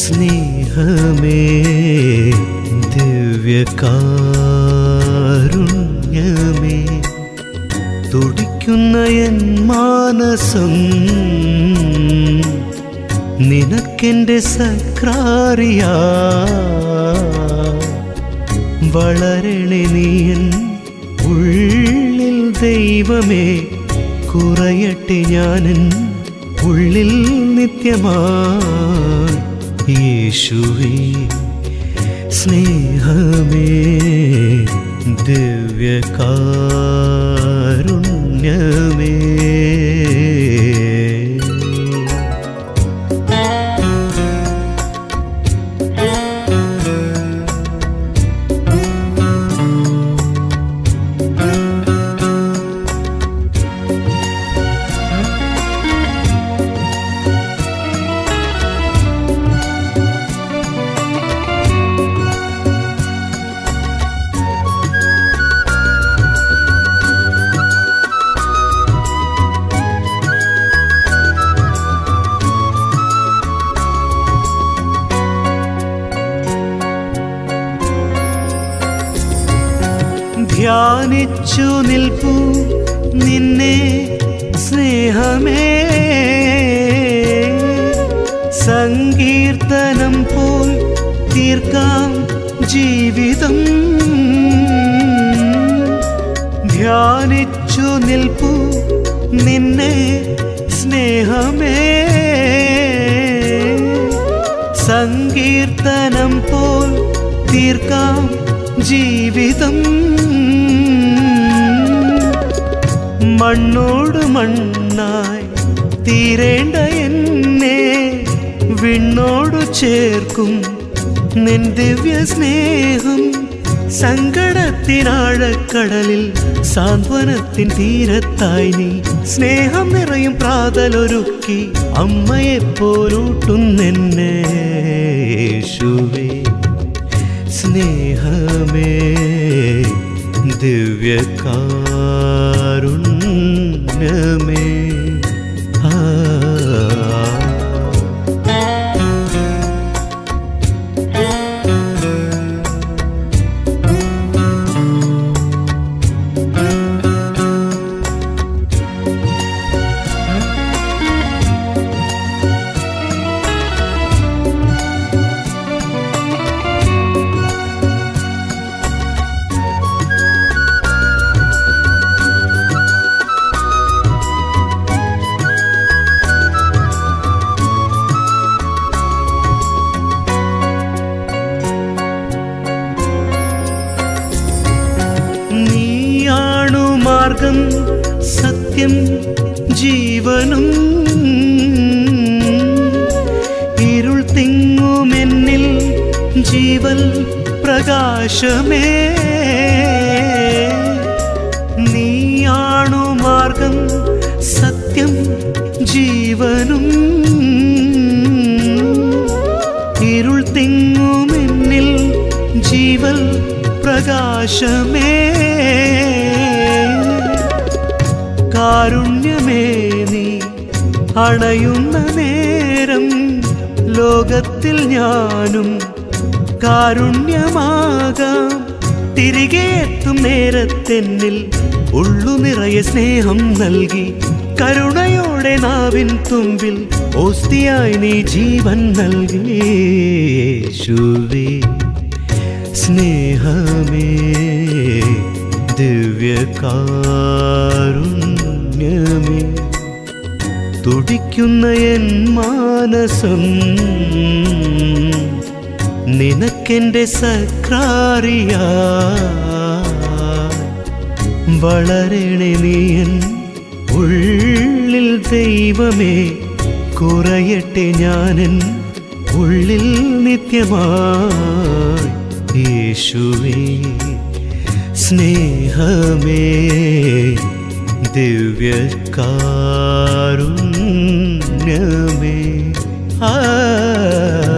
സ്നേഹമേ ദിവ്യകാരുണ്യമേ തുടിക്കുന്ന എൻ മാനസം നിനക്കെൻ്റെ സക്രാറിയാ വളരണേ നീയൻ ഉള്ളിൽ ദൈവമേ കുറയട്ടെ ഞാനൻ ഉള്ളിൽ നിത്യമായി യേശുവേ സ്നേഹമേ ദിവ്യകാരുണ്യമേ ധ്യാനിച്ചു നിൽപ്പു നിന്നെ സ്നേഹമേ സങ്കീർത്തനം പോൽ തീർക്കാം ജീവിതം ധ്യാനിച്ചു നിൽപ്പു നിന്നെ സ്നേഹമേ സങ്കീർത്തനം പോൽ തീർക്കാം ജീവിതം മണ്ണോട് മണ്ണായി തീരേണ്ട എന്നെ വിണ്ണോടു ചേർക്കും നിൻ ദിവ്യ സ്നേഹം സങ്കടത്തിനാഴക്കടലിൽ സാന്ത്വനത്തിൻ തീരത്തായി നീ സ്നേഹം നിറയും പ്രാതലൊരുക്കി അമ്മയെ പോലൂട്ടുന്നെന്നെ യേശുവേ സ്നേഹമേ ദിവ്യകാരുണ്യമേ ആ നീയാണു മാർഗം സത്യം ജീവനും ഇരുൾ തിങ്ങുമെന്നിൽ ജീവൽ പ്രകാശമേ നീയാണു മാർഗം സത്യം ജീവനും ഇരുൾ തിങ്ങുമെന്നിൽ ജീവൽ പ്രകാശമേ കാരുണ്യമേ നീ അണയുന്ന നേരം ലോകത്തിൽ ഞാനും കാരുണ്യമാകാം തിരികെ എത്തും നേരത്തെന്നിൽ ഉള്ളു നിറയെ സ്നേഹം നൽകി കരുണയോടെ നാവിൻ തുമ്പിൽ ഓസ്തിയായി നീ ജീവൻ നൽകി യേശുവേ സ്നേഹമേ ദിവ്യകാരുണ്യമേ തുടിക്കുന്ന എൻ മാനസം നിനക്കെൻ്റെ സക്രാറിയാ വളരണേ നീയൻ ഉള്ളിൽ ദൈവമേ കുറയട്ടെ ഞാനൻ ഉള്ളിൽ നിത്യമായി യേശുവേ സ്നേഹമേ ദിവ്യകാരുണ്യമേ ആ